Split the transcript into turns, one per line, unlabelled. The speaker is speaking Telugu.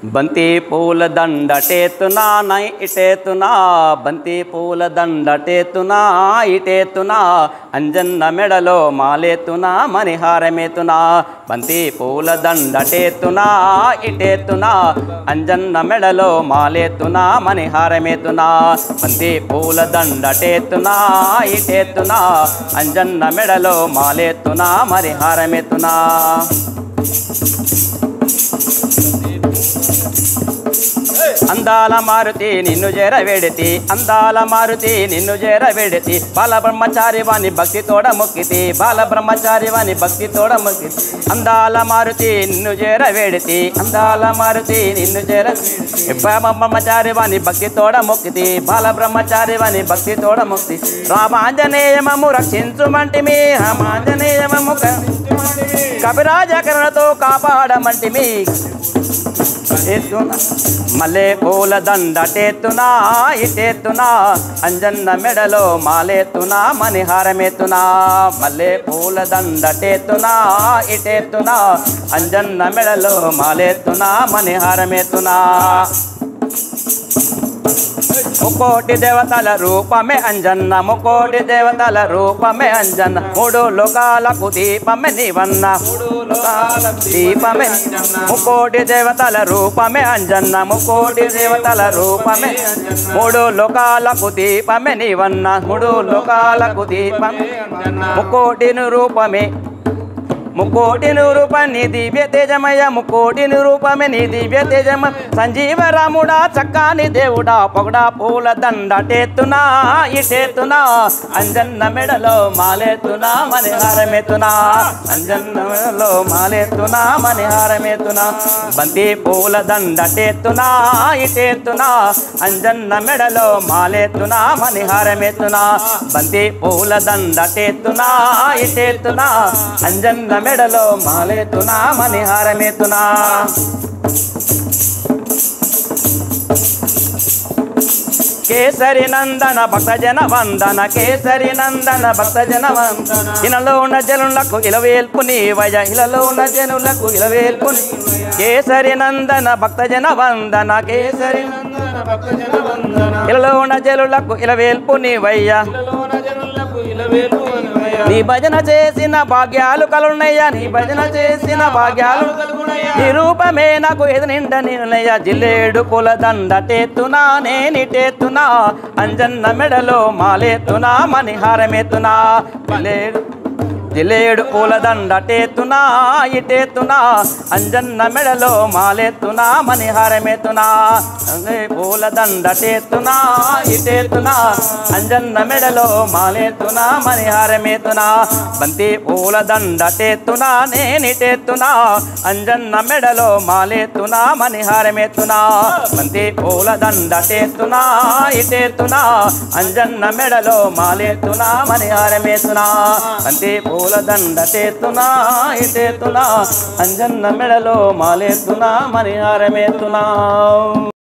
బంతి పూల దండటేతునా నై ఇటేతునా బంతి పూల దండటేతునా ఇటేతునా అంజన్న మెడలో మాలేతునా మణిహారమేతునా బంతి పూల దండటేతునా ఇటేతునా అంజన్న మెడలో మాలేతునా మణిహారమేతునా బంతి పూల దండటేతునా ఇటేతునా అంజన్న మెడలో మాలేతునా మణిహారమేతునా అందాల మారుతి నిన్ను చేరవేడితి అందాల మారుతి నిన్ను చేరవేడితి బాల బ్రహ్మచారి వాని భక్తి తోడ మొక్కితి బాల బ్రహ్మచారి వాని భక్తి తోడ మొక్కితి అందాల మారుతి నిన్ను చేరవేడితి అందాల మారుతి నిన్ను చేర బాల బ్రహ్మచారి వాని భక్తి తోడ మొక్కితి బాల బ్రహ్మచారి వాని భక్తి తోడ మొక్కి రామాంజనేయమము రక్షించుమంటిమి రామాంజనేయమము కవిరాజకరణతో కాపాడమంటిమి ఎత్తునా మల్లె పూల దండటేతునా ఇటేతునా అంజన్న మెడలో మాలేతునా మణిహారమేతునా మల్లె పూల దండటేతునా ఇటేతునా అంజన్న మెడలో మాలేతునా మణిహారమేతునా ముకోటి దేవతల రూపమే అంజన్న ముకోటి దేవతల రూపమే అంజన్న మూడు లోకాలకు దీపమే నీవన్న మూడు లోకాలకు దీపమే ముకోటి దేవతల రూపమే అంజన్న ముకోటి దేవతల రూపమే మూడు లోకాలకు దీపమే నీవన్న మూడు లోకాలకు దీపమే ముకోటి రూపమే ముకోటి రూప నీ దివ్య తేజమయ ముకోటి రూపమే నీ దివ్య తేజమ సంజీవ రాముడా చక్కాని దేవుడా పొగడా పూల దండటేతునా ఇటేతునా అంజన్న మెడలో మాలేతునా మణిహారమేతునా అంజన్న మెడలో మాలేతునా మణిహారమేతునా బంతి పూల దండటేతునా ఇటేతునా అంజన్న మెడలో మాలేతునా మణిహారమేతునా బంతి పూల దండటేతునా ఇటేతునా అంజన్న మెడలో మాలేతునా మణిహారమేతునా కేసరి నందన భక్త జన వందన కేసరి నందన భక్త జన వందన ఇనలో ఉన్న జనులకు ఇలవేల్పు నీవయ ఇలలో ఉన్న జనులకు ఇలవేల్పు నీ- కేసరి నందన భక్త జన వందన కేసరి
నందన భక్త జన వందన
ఇలలో ఉన్న జనులకు ఇలవేల్పు నీవయ్య
ఇలలోన జనులకు ఇలవేల్పు అనుమయ.
నీ భజన చేసిన భాగ్యాలు కలున్నయ్యా నీ భజన చేసిన భాగ్యాలు
కలుగునయ్యా.
నీ రూపమే నాకు ఎదు నిండ నిలయ జిల్లేడు పుల దండటేతునా నేనిటేతునా అంజన్న మెడలో మాలేతునా మణిహారమేతునా జిల్లేడు జిల్లేడు పూల దండటేతునా ఇటేతునా అంజన్న మెడలో మాలేతునా మణిహారమేతునా అంగే పూల దండటేతునా ఇటేతునా అంజన్న మెడలో మాలేతునా మణిహారమేతునా బంతి పూల దండటేతునా నేనిటేతునా అంజన్న మెడలో మాలేతునా మణిహారమేతునా బంతి పూల దండటేతునా ఇటేతునా అంజన్న మెడలో మాలేతునా మణిహారమేతునా బంతి పూల దండటేతునా ఇటేతునా అంజన్న మెడలో మాలేతునా మణిహారమేతునా